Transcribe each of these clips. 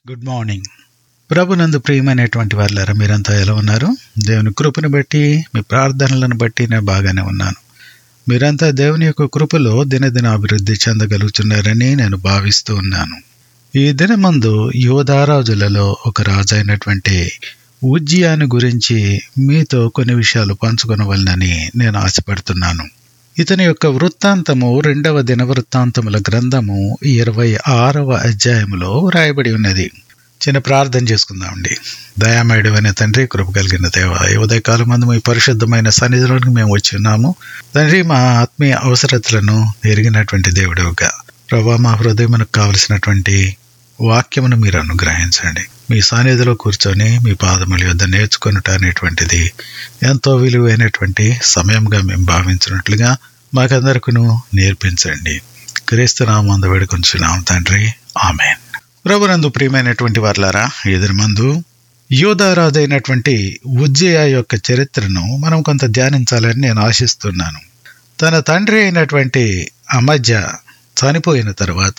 Good morning ప్రభునందు ప్రియమైనటువంటి వాళ్ళారా మీరంతా ఎలా ఉన్నారు దేవుని కృపను బట్టి మీ ప్రార్థనలను బట్టి నేను బాగానే ఉన్నాను మీరంతా దేవుని యొక్క కృపలో దినదిన అభివృద్ధి చెందగలుగుతున్నారని నేను భావిస్తూ ఉన్నాను ఈ దినమందు యోధారాజులలో ఒక రాజు అయినటువంటి ఉజ్జియాను గురించి మీతో కొన్ని విషయాలు పంచుకొనవలనని నేను ఆశపడుతున్నాను ఇతని యొక్క వృత్తాంతము రెండవ దిన వృత్తాంతముల గ్రంథము ఇరవై ఆరవ అధ్యాయములో రాయబడి ఉన్నది చిన్న ప్రార్థన చేసుకుందామండి దయామయుడు అనే తండ్రి కృప కలిగిన దేవ ఈ ఉదయకాలం మందు మీ పరిశుద్ధమైన సన్నిధిలోకి మేము వచ్చి ఉన్నాము తండ్రి మా ఆత్మీయ అవసరతలను ఎరిగినటువంటి దేవుడుగా ప్రభా మా హృదయమునకు కావలసినటువంటి వాక్యమును మీరు అనుగ్రహించండి మీ సాన్నిధిలో కూర్చొని మీ పాదముల యొద్ద నేర్చుకొనుట అనేటువంటిది ఎంతో విలువైనటువంటి సమయంగా మేము భావించినట్లుగా మాకందరికను నేర్పించండి క్రీస్తు నామందు వేడుకొంచున్నాం తండ్రి ఆమెన్ ప్రభునందు ప్రియమైనటువంటి వార్లారా ఎదురుమందు యోధారాజు అయినటువంటి ఉజ్జయ యొక్క చరిత్రను మనం కొంత ధ్యానించాలని నేను ఆశిస్తున్నాను తన తండ్రి అయినటువంటి అమధ్య చనిపోయిన తర్వాత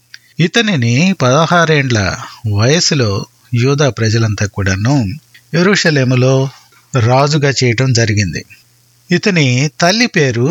ఇతనిని పదహారేండ్ల వయసులో యూదా ప్రజలంతా కూడాను ఎరుషలేములో రాజుగా చేయటం జరిగింది ఇతని తల్లి పేరు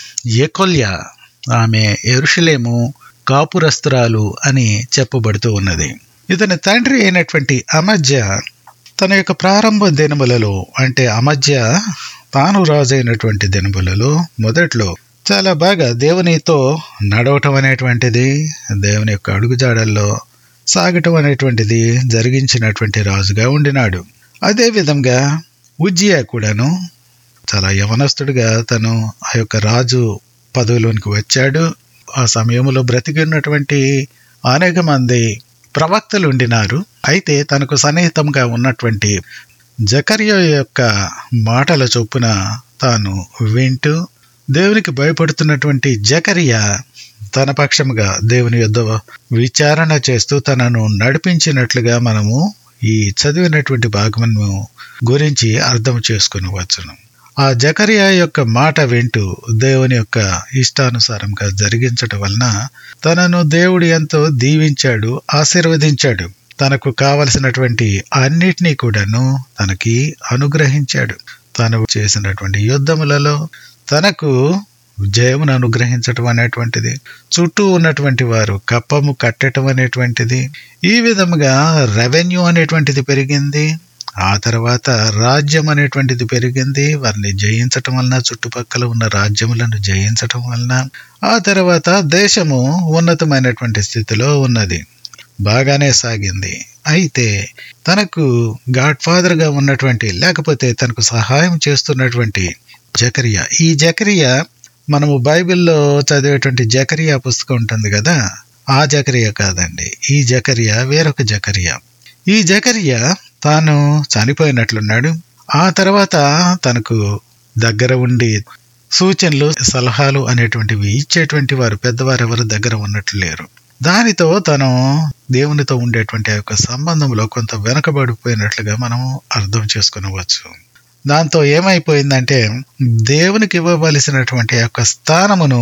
ఎకొల్య ఆమె ఎరుషలేము కాపురస్తురాలు అని చెప్పబడుతూ ఉన్నది ఇతని తండ్రి అయినటువంటి అమధ్య తన యొక్క ప్రారంభ దినములలో అంటే అమధ్య తాను రాజు అయినటువంటి దినములలో మొదట్లో చాలా బాగా దేవునితో నడవటం అనేటువంటిది దేవుని యొక్క అడుగుజాడల్లో సాగటం అనేటువంటిది జరిగించినటువంటి రాజుగా ఉండినాడు అదే విధంగా ఉజ్జియా కూడాను చాలా యవనస్తుడిగా తను ఆ యొక్క రాజు పదవిలోనికి వచ్చాడు ఆ సమయంలో బ్రతికి ఉన్నటువంటి అనేక మంది ప్రవక్తలు ఉండినారు అయితే తనకు సన్నిహితంగా ఉన్నటువంటి జకర్య యొక్క మాటల చొప్పున తాను వింటూ దేవునికి భయపడుతున్నటువంటి జకరియా తన పక్షముగా దేవుని యొద్ద విచారణ చేస్తూ తనను నడిపించినట్లుగా మనము ఈ చదివినటువంటి భాగమును గురించి అర్థం చేసుకుని వచ్చును ఆ జకరియా యొక్క మాట వింటూ దేవుని యొక్క ఇష్టానుసారంగా జరిగించటం వలన తనను దేవుడు ఎంతో దీవించాడు ఆశీర్వదించాడు తనకు కావలసినటువంటి అన్నిటినీ కూడాను తనకి అనుగ్రహించాడు తను చేసినటువంటి యుద్ధములలో తనకు జయమును అనుగ్రహించటం అనేటువంటిది చుట్టూ ఉన్నటువంటి వారు కప్పము కట్టడం అనేటువంటిది ఈ విధముగా రెవెన్యూ అనేటువంటిది పెరిగింది ఆ తర్వాత రాజ్యం అనేటువంటిది పెరిగింది వారిని జయించటం వలన చుట్టుపక్కల ఉన్న రాజ్యములను జయించటం వలన ఆ తర్వాత దేశము ఉన్నతమైనటువంటి స్థితిలో ఉన్నది బాగానే సాగింది అయితే తనకు గాడ్ ఫాదర్గా ఉన్నటువంటి లేకపోతే తనకు సహాయం చేస్తున్నటువంటి జకరియా ఈ జకరియా మనము బైబిల్లో చదివేటువంటి జకరియా పుస్తకం ఉంటుంది కదా ఆ జకరియా కాదండి ఈ జకరియా వేరొక జకరియా ఈ జకరియా తాను చనిపోయినట్లున్నాడు ఆ తర్వాత తనకు దగ్గర ఉండి సూచనలు సలహాలు అనేటువంటివి ఇచ్చేటువంటి వారు పెద్దవారు ఎవరు దగ్గర ఉన్నట్లు లేరు దానితో తను దేవునితో ఉండేటువంటి ఆ యొక్క సంబంధంలో కొంత వెనకబడిపోయినట్లుగా మనం అర్థం చేసుకునవచ్చు దాంతో ఏమైపోయిందంటే దేవునికి ఇవ్వవలసినటువంటి యొక్క స్థానమును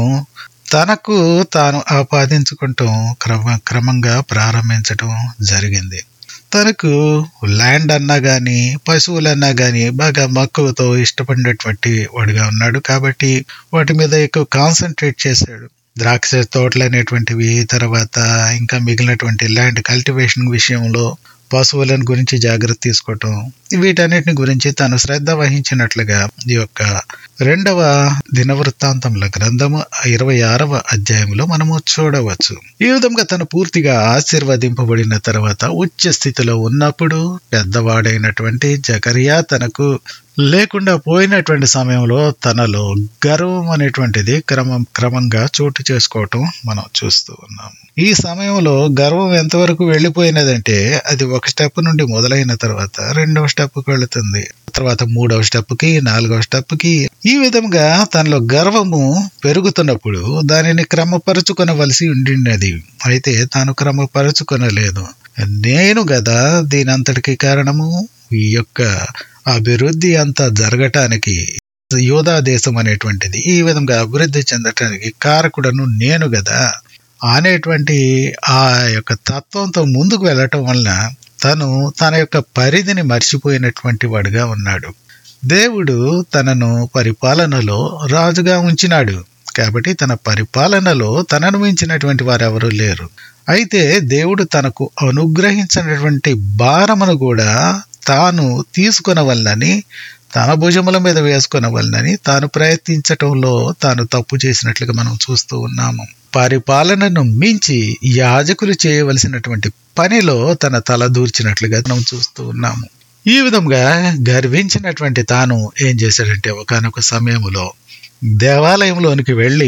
తనకు తాను ఆపాదించుకుంటూ క్రమ క్రమంగా ప్రారంభించటం జరిగింది తనకు ల్యాండ్ అన్నా కానీ పశువులన్నా కానీ బాగా మక్కువతో ఇష్టపడినటువంటి వాడుగా ఉన్నాడు కాబట్టి వాటి మీద ఎక్కువ కాన్సన్ట్రేట్ చేశాడు ద్రాక్ష తోటలు అనేటువంటివి తర్వాత ఇంకా మిగిలినటువంటి ల్యాండ్ కల్టివేషన్ విషయంలో పశువులను గురించి జాగ్రత్త తీసుకోవటం వీటన్నిటిని గురించి తను శ్రద్ధ వహించినట్లుగా ఈ యొక్క రెండవ దినవృత్తాంతముల గ్రంథము ఇరవై ఆరవ అధ్యాయంలో మనము చూడవచ్చు ఈ విధంగా తను పూర్తిగా ఆశీర్వదింపబడిన తర్వాత ఉచ్చ స్థితిలో ఉన్నప్పుడు పెద్దవాడైనటువంటి జకరియా తనకు లేకుండా పోయినటువంటి సమయంలో తనలో గర్వం అనేటువంటిది క్రమం క్రమంగా చోటు చేసుకోవటం మనం చూస్తూ ఉన్నాం ఈ సమయంలో గర్వం ఎంతవరకు వెళ్ళిపోయినదంటే అది ఒక స్టెప్ నుండి మొదలైన తర్వాత రెండవ స్టెప్కి వెళుతుంది తర్వాత మూడవ స్టెప్కి నాలుగవ స్టెప్కి ఈ విధంగా తనలో గర్వము పెరుగుతున్నప్పుడు దానిని క్రమపరుచుకొనవలసి ఉండినది అయితే తాను క్రమపరుచుకొనలేదు నేను గదా దీనంతటికి కారణము ఈ యొక్క అభివృద్ధి అంతా జరగటానికి యోధా దేశం అనేటువంటిది ఈ విధంగా అభివృద్ధి చెందటానికి కారకుడను నేను గదా అనేటువంటి ఆ యొక్క తత్వంతో ముందుకు వెళ్ళటం వలన తను తన యొక్క పరిధిని మర్చిపోయినటువంటి వాడుగా ఉన్నాడు దేవుడు తనను పరిపాలనలో రాజుగా ఉంచినాడు కాబట్టి తన పరిపాలనలో తనను మించినటువంటి వారెవరూ లేరు అయితే దేవుడు తనకు అనుగ్రహించినటువంటి భారమును కూడా తాను తీసుకొనవలనని తన భుజముల మీద వేసుకొనవలనని తాను ప్రయత్నించటంలో తాను తప్పు చేసినట్లుగా మనం చూస్తూ ఉన్నాము పరిపాలనను మించి యాజకులు చేయవలసినటువంటి పనిలో తన తల దూర్చినట్లుగా మనం చూస్తూ ఉన్నాము ఈ విధంగా గర్వించినటువంటి తాను ఏం చేశాడంటే ఒకనొక సమయంలో దేవాలయంలోనికి వెళ్ళి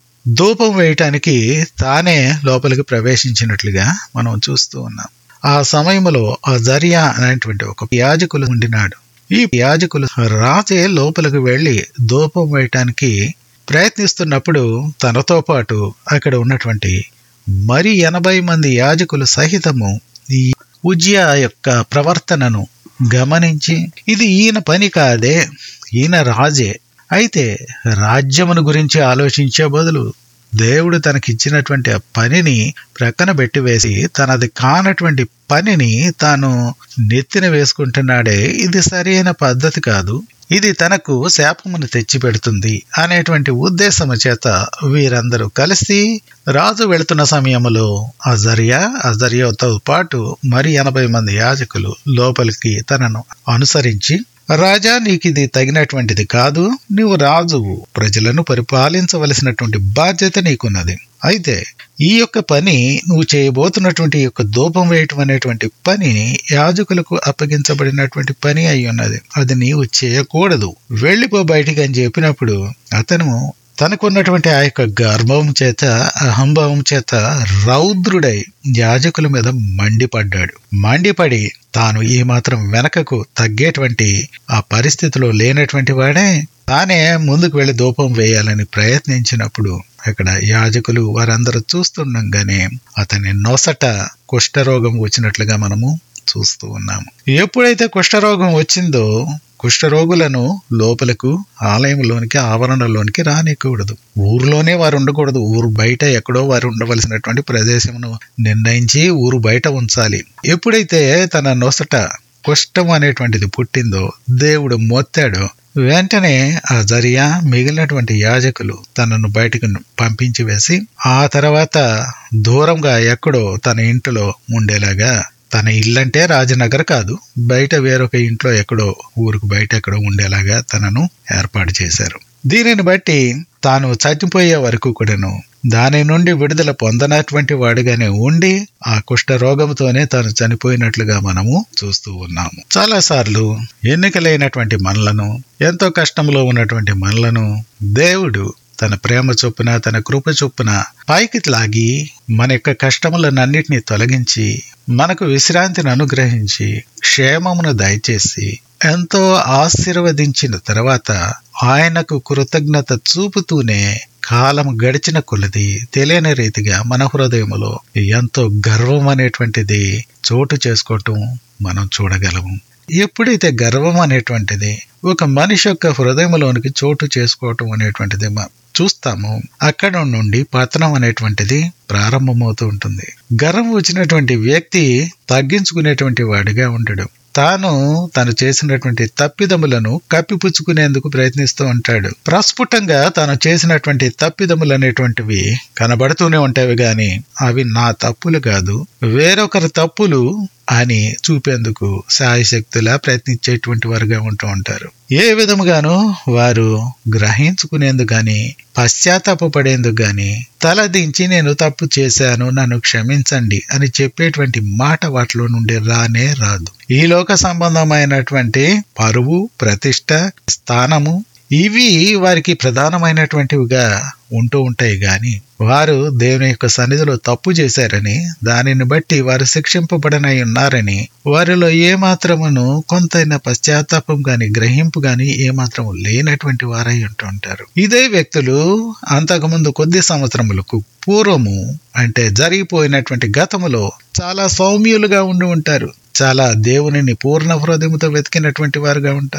ధూపం వేయటానికి తానే లోపలికి ప్రవేశించినట్లుగా మనం చూస్తూ ఉన్నాం ఆ సమయంలో ఆ జరియా అనేటువంటి ఒక యాజకులు ఉండినాడు ఈ యాజకులు రాజే లోపలికి వెళ్ళి ధూపం వేయటానికి ప్రయత్నిస్తున్నప్పుడు తనతో పాటు అక్కడ ఉన్నటువంటి మరి ఎనభై మంది యాజకులు సహితము ఈ ఉజ్యా యొక్క ప్రవర్తనను గమనించి ఇది ఈయన పని కాదే ఈయన రాజే అయితే రాజ్యమును గురించి ఆలోచించే బదులు దేవుడు తనకిచ్చినటువంటి ఆ పనిని ప్రక్కన పెట్టివేసి తనది కానటువంటి పనిని తాను నెత్తిన వేసుకుంటున్నాడే ఇది సరైన పద్ధతి కాదు ఇది తనకు శాపమును తెచ్చిపెడుతుంది అనేటువంటి ఉద్దేశము చేత వీరందరూ కలిసి రాజు వెళుతున్న సమయంలో అజరియా అజరియాతో పాటు మరి ఎనభై మంది యాజకులు లోపలికి తనను అనుసరించి రాజా నీకు ఇది తగినటువంటిది కాదు నీవు రాజువు ప్రజలను పరిపాలించవలసినటువంటి బాధ్యత నీకున్నది అయితే ఈ యొక్క పని నువ్వు చేయబోతున్నటువంటి ఈ యొక్క ధూపం వేయటం అనేటువంటి పని యాజకులకు అప్పగించబడినటువంటి పని అయి ఉన్నది అది నీవు చేయకూడదు వెళ్ళిపో బయటికి అని చెప్పినప్పుడు అతను తనకున్నటువంటి ఆ యొక్క గర్భం చేత అహంభావం చేత రౌద్రుడై యాజకుల మీద మండిపడ్డాడు మండిపడి తాను ఈ మాత్రం వెనకకు తగ్గేటువంటి ఆ పరిస్థితిలో లేనటువంటి వాడే తానే ముందుకు వెళ్లి ధూపం వేయాలని ప్రయత్నించినప్పుడు అక్కడ యాజకులు వారందరూ చూస్తుండగానే అతని నొసట కుష్ఠరోగం వచ్చినట్లుగా మనము చూస్తూ ఉన్నాము ఎప్పుడైతే కుష్ఠరోగం వచ్చిందో కుష్ఠరోగులను లోపలకు ఆలయంలోనికి ఆవరణలోనికి రానికూడదు ఊర్లోనే వారు ఉండకూడదు ఊరు బయట ఎక్కడో వారు ఉండవలసినటువంటి ప్రదేశమును నిర్ణయించి ఊరు బయట ఉంచాలి ఎప్పుడైతే తన నొసట కుష్టం అనేటువంటిది పుట్టిందో దేవుడు మొత్తాడో వెంటనే ఆ జరియా మిగిలినటువంటి యాజకులు తనను బయటకు పంపించి వేసి ఆ తర్వాత దూరంగా ఎక్కడో తన ఇంటిలో ఉండేలాగా తన ఇల్లంటే రాజనగర్ కాదు బయట వేరొక ఇంట్లో ఎక్కడో ఊరుకు బయట ఎక్కడో ఉండేలాగా తనను ఏర్పాటు చేశారు దీనిని బట్టి తాను చనిపోయే వరకు కూడాను దాని నుండి విడుదల పొందనటువంటి వాడిగానే ఉండి ఆ కుష్ఠ రోగంతోనే తాను చనిపోయినట్లుగా మనము చూస్తూ ఉన్నాము చాలా సార్లు ఎన్నికలైనటువంటి మనలను ఎంతో కష్టంలో ఉన్నటువంటి మనలను దేవుడు తన ప్రేమ చొప్పున తన కృప చొప్పున పైకి లాగి మన యొక్క కష్టములనన్నిటినీ తొలగించి మనకు విశ్రాంతిని అనుగ్రహించి క్షేమమును దయచేసి ఎంతో ఆశీర్వదించిన తర్వాత ఆయనకు కృతజ్ఞత చూపుతూనే కాలం గడిచిన కొలది తెలియని రీతిగా మన హృదయములో ఎంతో గర్వం అనేటువంటిది చోటు చేసుకోవటం మనం చూడగలము ఎప్పుడైతే గర్వం అనేటువంటిది ఒక మనిషి యొక్క హృదయంలోనికి చోటు చేసుకోవటం అనేటువంటిది చూస్తాము అక్కడ నుండి పతనం అనేటువంటిది ప్రారంభమవుతూ ఉంటుంది గర్వం వచ్చినటువంటి వ్యక్తి తగ్గించుకునేటువంటి వాడిగా ఉండడు తాను తను చేసినటువంటి తప్పిదములను కప్పిపుచ్చుకునేందుకు ప్రయత్నిస్తూ ఉంటాడు ప్రస్ఫుటంగా తాను చేసినటువంటి తప్పిదములు అనేటువంటివి కనబడుతూనే ఉంటాయి గాని అవి నా తప్పులు కాదు వేరొకరి తప్పులు అని చూపేందుకు సాయశక్తులా ప్రయత్నించేటువంటి వారుగా ఉంటూ ఉంటారు ఏ విధముగానూ వారు గ్రహించుకునేందుకు గాని పశ్చాత్తాపడేందుకు గాని తలదించి నేను తప్పు చేశాను నన్ను క్షమించండి అని చెప్పేటువంటి మాట వాటిలో నుండి రానే రాదు ఈ లోక సంబంధమైనటువంటి పరువు ప్రతిష్ట స్థానము ఇవి వారికి ప్రధానమైనటువంటివిగా ఉంటూ ఉంటాయి గాని వారు దేవుని యొక్క సన్నిధిలో తప్పు చేశారని దానిని బట్టి వారు శిక్షింపబడనై ఉన్నారని వారిలో ఏమాత్రమును కొంతైనా పశ్చాత్తాపం గాని గ్రహింపు గాని ఏమాత్రము లేనటువంటి వారై ఉంటూ ఉంటారు ఇదే వ్యక్తులు అంతకుముందు కొద్ది సంవత్సరములకు పూర్వము అంటే జరిగిపోయినటువంటి గతములో చాలా సౌమ్యులుగా ఉండి ఉంటారు చాలా దేవునిని పూర్ణ హృదయంతో వెతికినటువంటి వారుగా ఉంటారు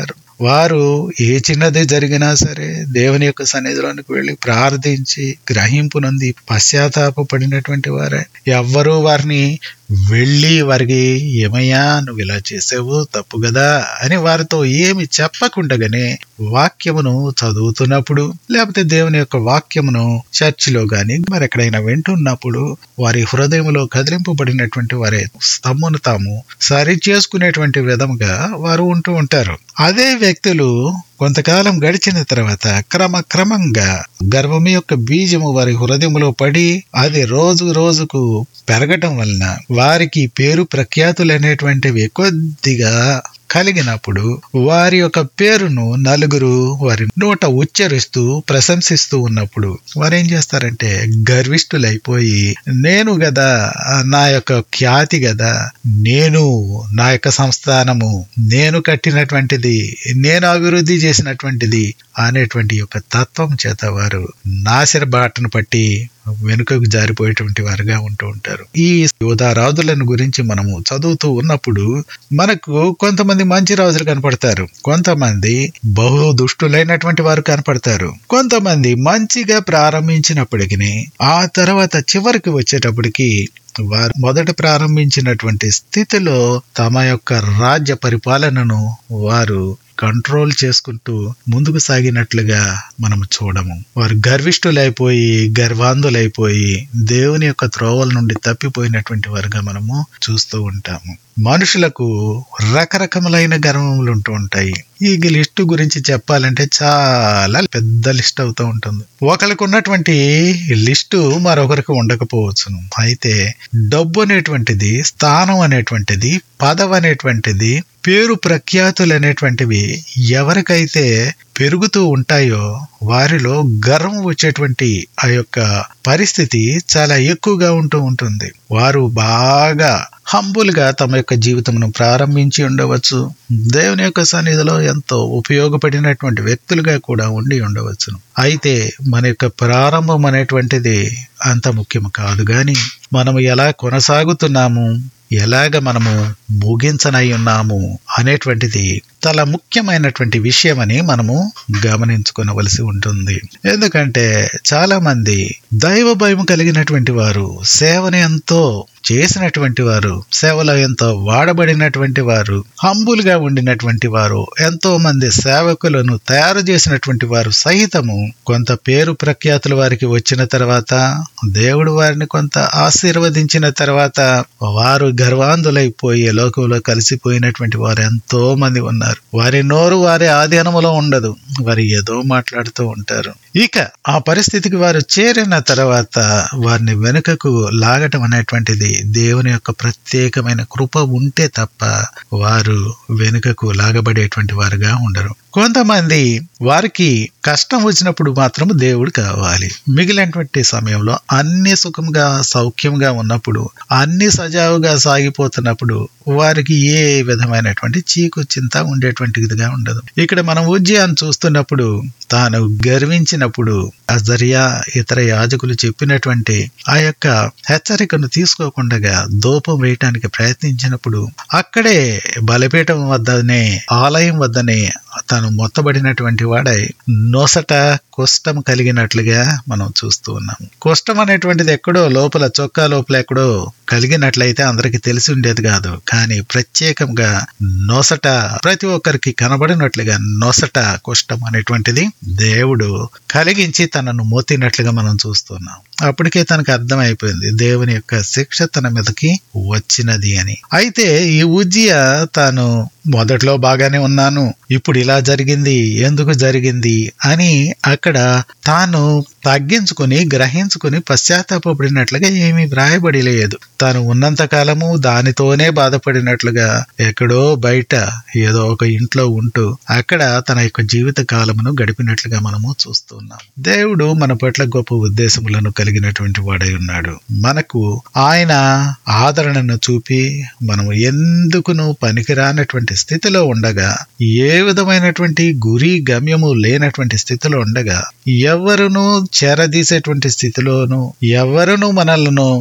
వారు ఏ చిన్నది జరిగినా సరే దేవుని యొక్క సన్నిధిలోనికి వెళ్ళి ప్రార్థించి గ్రహింపు నొంది పశ్చాత్తాప పడినటువంటి వారే ఎవ్వరూ వారిని వెళ్ళి వారికి ఏమయ్యా నువ్వు ఇలా చేసావు తప్పు కదా అని వారితో ఏమి చెప్పకుండగానే వాక్యమును చదువుతున్నప్పుడు లేకపోతే దేవుని యొక్క వాక్యమును చర్చిలో గాని మరెక్కడైనా వింటున్నప్పుడు వారి హృదయంలో కదిలింపబడినటువంటి వారే తమ్మును తాము సరి చేసుకునేటువంటి విధముగా వారు ఉంటూ ఉంటారు అదే వ్యక్తులు కొంతకాలం గడిచిన తర్వాత క్రమక్రమంగా గర్భం యొక్క బీజము వారి హృదయంలో పడి అది రోజు రోజుకు పెరగటం వలన వారికి పేరు ప్రఖ్యాతులు అనేటువంటివి కొద్దిగా కలిగినప్పుడు వారి యొక్క పేరును నలుగురు వారి నోట ఉచ్చరిస్తూ ప్రశంసిస్తూ ఉన్నప్పుడు వారు ఏం చేస్తారంటే గర్విష్ఠులైపోయి నేను గదా నా యొక్క ఖ్యాతి గదా నేను నా యొక్క సంస్థానము నేను కట్టినటువంటిది నేను అభివృద్ధి చేసినటువంటిది అనేటువంటి యొక్క తత్వం చేత వారు నాశన బాటను పట్టి వెనుకకు జారిపోయేటువంటి వారుగా ఉంటూ ఉంటారు ఈ యోధారాజులను గురించి మనము చదువుతూ ఉన్నప్పుడు మనకు కొంతమంది మంచి రాజులు కనపడతారు కొంతమంది బహు దుష్టులైనటువంటి వారు కనపడతారు కొంతమంది మంచిగా ప్రారంభించినప్పటికీ ఆ తర్వాత చివరికి వచ్చేటప్పటికి వారు మొదట ప్రారంభించినటువంటి స్థితిలో తమ యొక్క రాజ్య పరిపాలనను వారు కంట్రోల్ చేసుకుంటూ ముందుకు సాగినట్లుగా మనం చూడము వారు గర్విష్ఠులైపోయి గర్వాంధులైపోయి దేవుని యొక్క త్రోవల నుండి తప్పిపోయినటువంటి వారుగా మనము చూస్తూ ఉంటాము మనుషులకు రకరకములైన గర్వములు ఉంటూ ఉంటాయి ఈ లిస్టు గురించి చెప్పాలంటే చాలా పెద్ద లిస్ట్ అవుతూ ఉంటుంది ఒకరికి ఉన్నటువంటి లిస్టు మరొకరికి ఉండకపోవచ్చును అయితే డబ్బు అనేటువంటిది స్థానం అనేటువంటిది పదవి అనేటువంటిది పేరు ప్రఖ్యాతులు అనేటువంటివి ఎవరికైతే పెరుగుతూ ఉంటాయో వారిలో గర్వం వచ్చేటువంటి ఆ యొక్క పరిస్థితి చాలా ఎక్కువగా ఉంటూ ఉంటుంది వారు బాగా హంబుల్గా తమ యొక్క జీవితమును ప్రారంభించి ఉండవచ్చు దేవుని యొక్క సన్నిధిలో ఎంతో ఉపయోగపడినటువంటి వ్యక్తులుగా కూడా ఉండి ఉండవచ్చును అయితే మన యొక్క ప్రారంభం అనేటువంటిది అంత ముఖ్యం కాదు కానీ మనము ఎలా కొనసాగుతున్నాము ఎలాగ మనము ముగించనై ఉన్నాము అనేటువంటిది చాలా ముఖ్యమైనటువంటి విషయమని మనము గమనించుకోవలసి ఉంటుంది ఎందుకంటే చాలా మంది దైవ భయం కలిగినటువంటి వారు సేవని ఎంతో చేసినటువంటి వారు సేవలో ఎంతో వాడబడినటువంటి వారు హంబుల్గా ఉండినటువంటి వారు ఎంతో మంది సేవకులను తయారు చేసినటువంటి వారు సహితము కొంత పేరు ప్రఖ్యాతులు వారికి వచ్చిన తర్వాత దేవుడు వారిని కొంత ఆశీర్వదించిన తర్వాత వారు గర్వాంధులైపోయి లోకంలో కలిసిపోయినటువంటి వారు ఎంతో మంది ఉన్నారు వారి నోరు వారి ఆధీనములో ఉండదు వారు ఏదో మాట్లాడుతూ ఉంటారు ఇక ఆ పరిస్థితికి వారు చేరిన తర్వాత వారిని వెనుకకు లాగటం అనేటువంటిది దేవుని యొక్క ప్రత్యేకమైన కృప ఉంటే తప్ప వారు వెనుకకు లాగబడేటువంటి వారుగా ఉండరు కొంతమంది వారికి కష్టం వచ్చినప్పుడు మాత్రం దేవుడు కావాలి మిగిలినటువంటి సమయంలో అన్ని సుఖంగా సౌఖ్యంగా ఉన్నప్పుడు అన్ని సజావుగా సాగిపోతున్నప్పుడు వారికి ఏ విధమైనటువంటి చీకు చింత ఉండేటువంటిదిగా ఉండదు ఇక్కడ మనం ఉజ్జయాన్ని చూస్తున్నప్పుడు తాను గర్వించినప్పుడు అజరియా ఇతర యాజకులు చెప్పినటువంటి ఆ యొక్క హెచ్చరికను తీసుకోకుండా దూపం వేయటానికి ప్రయత్నించినప్పుడు అక్కడే బలిపీఠం వద్దనే ఆలయం వద్దనే తాను మొత్తబడినటువంటి వాడై నొసట కుష్టం కలిగినట్లుగా మనం చూస్తూ ఉన్నాము కుష్టం అనేటువంటిది ఎక్కడో లోపల చొక్కా లోపల ఎక్కడో కలిగినట్లయితే అందరికి తెలిసి ఉండేది కాదు కానీ ప్రత్యేకంగా నొసట ప్రతి ఒక్కరికి కనబడినట్లుగా నొసట కుష్టం అనేటువంటిది దేవుడు కలిగించి తనను మోతినట్లుగా మనం చూస్తున్నాం అప్పటికే తనకు అర్థమైపోయింది దేవుని యొక్క శిక్ష తన మీదకి వచ్చినది అని అయితే ఈ ఉజ్జియ తాను మొదట్లో బాగానే ఉన్నాను ఇప్పుడు ఇలా జరిగింది ఎందుకు జరిగింది అని అక్కడ తాను తగ్గించుకుని గ్రహించుకుని పశ్చాత్తాపడినట్లుగా ఏమీ వ్రాయబడి లేదు తాను ఉన్నంత కాలము దానితోనే బాధపడినట్లుగా ఎక్కడో బయట ఏదో ఒక ఇంట్లో ఉంటూ అక్కడ తన యొక్క జీవిత కాలమును గడిపినట్లుగా మనము చూస్తున్నాం దేవుడు మన పట్ల గొప్ప ఉద్దేశములను కలిగినటువంటి వాడై ఉన్నాడు మనకు ఆయన ఆదరణను చూపి మనము ఎందుకును పనికిరానటువంటి స్థితిలో ఉండగా ఏ విధమైనటువంటి గురి గమ్యము లేనటువంటి స్థితిలో ఉండగా ఎవరును చేరదీసేటువంటి స్థితిలోను ఎవరును మనలను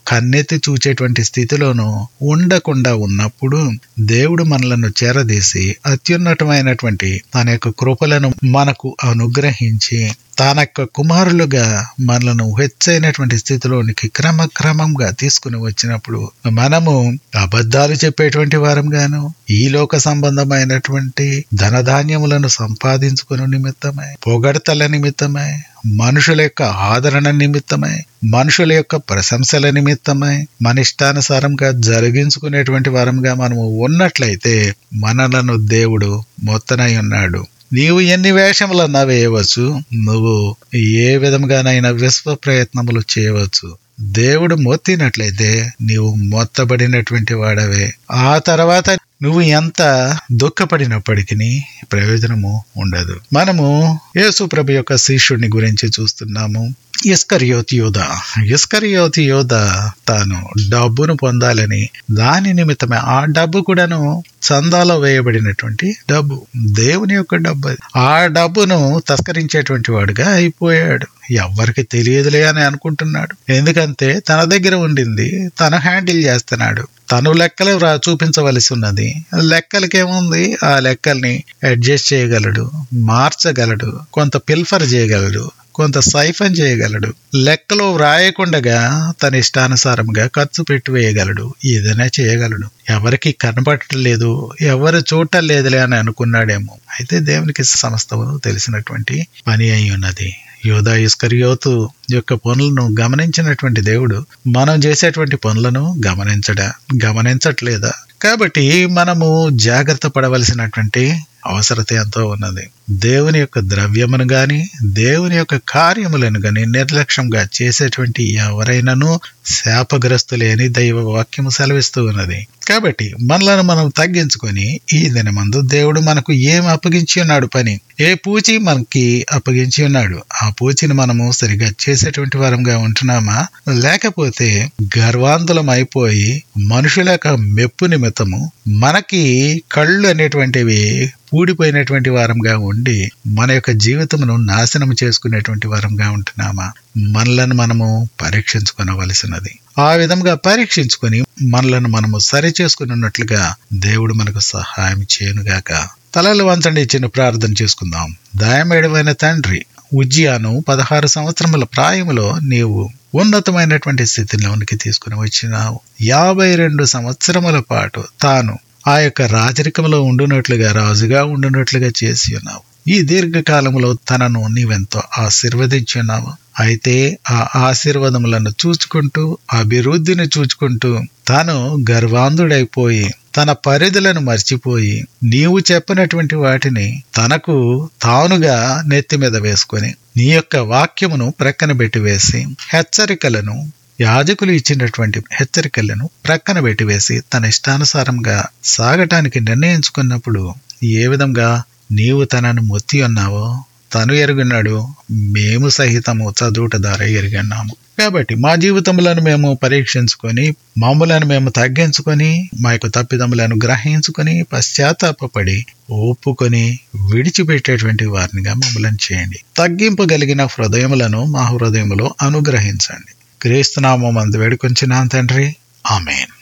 కన్నెత్తి చూచేటువంటి స్థితిలోనూ ఉండకుండా ఉన్నప్పుడు దేవుడు మనలను చేరదీసి అత్యున్నతమైనటువంటి తన యొక్క కృపలను మనకు అనుగ్రహించి తన యొక్క కుమారులుగా మనలను హెచ్చైనటువంటి స్థితిలోనికి క్రమక్రమంగా తీసుకుని వచ్చినప్పుడు మనము అబద్ధాలు చెప్పేటువంటి వారంగాను ఈ లోక సంబంధమైనటువంటి ధనధాన్యములను సంపాదించుకుని నిమిత్తమై పొగడతల నిమిత్తమై మనుషుల యొక్క ఆదరణ నిమిత్తమై మనుషుల యొక్క ప్రశంసల నిమిత్తమై మన ఇష్టానుసారంగా జరిగించుకునేటువంటి వారంగా మనము ఉన్నట్లయితే మనలను దేవుడు మొత్తనై ఉన్నాడు నీవు ఎన్ని వేషములన్నా వేయవచ్చు నువ్వు ఏ విధంగానైనా విశ్వ ప్రయత్నములు చేయవచ్చు దేవుడు మొత్తినట్లయితే నీవు మొత్తబడినటువంటి వాడవే ఆ తర్వాత నువ్వు ఎంత దుఃఖపడినప్పటికీ ప్రయోజనము ఉండదు మనము యేసు ప్రభు యొక్క శిష్యుడిని గురించి చూస్తున్నాము ఇస్కరియోతి యోధ ఇస్కరియోతి యోధ తాను డబ్బును పొందాలని దాని నిమిత్తమే ఆ డబ్బు కూడాను చందాలో వేయబడినటువంటి డబ్బు దేవుని యొక్క డబ్బు అది. ఆ డబ్బును తస్కరించేటువంటి వాడుగా అయిపోయాడు ఎవరికి తెలియదులే అని అనుకుంటున్నాడు ఎందుకంటే తన దగ్గర ఉండింది తను హ్యాండిల్ చేస్తున్నాడు తను లెక్కలు రా చూపించవలసి ఉన్నది లెక్కలకేముంది ఆ లెక్కల్ని అడ్జస్ట్ చేయగలడు మార్చగలడు కొంత పిల్ఫర్ చేయగలడు కొంత సైఫన్ చేయగలడు లెక్కలో వ్రాయకుండగా తన ఇష్టానుసారంగా ఖర్చు పెట్టి వేయగలడు ఏదైనా చేయగలడు ఎవరికి కనపడలేదు ఎవరు చూడటం లేదులే అని అనుకున్నాడేమో అయితే దేవునికి సమస్తము తెలిసినటువంటి పని అయి ఉన్నది యోధా ఇస్కరియోతు యొక్క పనులను గమనించినటువంటి దేవుడు మనం చేసేటువంటి పనులను గమనించడా గమనించట్లేదా కాబట్టి మనము జాగ్రత్త పడవలసినటువంటి అవసరత ఎంతో ఉన్నది దేవుని యొక్క ద్రవ్యమును గాని దేవుని యొక్క కార్యములను గాని నిర్లక్ష్యంగా చేసేటువంటి ఎవరైనాను శాపగ్రస్తులే అని దైవ వాక్యము సెలవిస్తూ ఉన్నది కాబట్టి మనలను మనం తగ్గించుకొని ఈ దినమందు దేవుడు మనకు ఏం అప్పగించి ఉన్నాడు పని ఏ పూచి మనకి అప్పగించి ఉన్నాడు ఆ పూచిని మనము సరిగా చేసేటువంటి వారంగా ఉంటున్నామా లేకపోతే గర్వాంతులం అయిపోయి మనుషుల యొక్క మెప్పు నిమిత్తము మనకి కళ్ళు అనేటువంటివి పూడిపోయినటువంటి వారంగా ఉండి మన యొక్క జీవితమును నాశనం చేసుకునేటువంటి వారంగా ఉంటున్నామా మనలను మనము పరీక్షించుకొనవలసినది ఆ విధంగా పరీక్షించుకొని మనలను మనము సరి చేసుకున్నట్లుగా దేవుడు మనకు సహాయం చేయనుగాక తలలు వంచండి చిన్న ప్రార్థన చేసుకుందాం దయమేడమైన తండ్రి ఉజ్జియాను పదహారు సంవత్సరముల ప్రాయములో నీవు ఉన్నతమైనటువంటి స్థితిలోనికి తీసుకుని వచ్చినావు యాభై రెండు సంవత్సరముల పాటు తాను ఆ యొక్క రాజరికంలో ఉండునట్లుగా రాజుగా ఉండునట్లుగా చేసి ఉన్నావు ఈ దీర్ఘకాలంలో తనను నీవెంతో ఆశీర్వదించున్నావు అయితే ఆ ఆశీర్వాదములను చూచుకుంటూ అభివృద్ధిని చూచుకుంటూ తాను గర్వాంధుడైపోయి తన పరిధులను మర్చిపోయి నీవు చెప్పినటువంటి వాటిని తనకు తానుగా నెత్తి మీద వేసుకొని నీ యొక్క వాక్యమును ప్రక్కన పెట్టి వేసి హెచ్చరికలను యాజకులు ఇచ్చినటువంటి హెచ్చరికలను ప్రక్కన పెట్టివేసి తన ఇష్టానుసారంగా సాగటానికి నిర్ణయించుకున్నప్పుడు ఏ విధంగా నీవు తనను మొత్తి ఉన్నావో తను ఎరుగున్నాడు మేము సహితము చదువుట ద్వారా ఎరిగన్నాము కాబట్టి మా జీవితములను మేము పరీక్షించుకొని మామూలను మేము తగ్గించుకొని మా యొక్క తప్పిదములను గ్రహించుకొని పశ్చాత్తాపడి ఒప్పుకొని విడిచిపెట్టేటువంటి వారినిగా మమ్మల్ని చేయండి తగ్గింపగలిగిన హృదయములను మా హృదయములో అనుగ్రహించండి క్రీస్తునామం అందు వేడుకొంచున్నాను తండ్రి ఆమెన్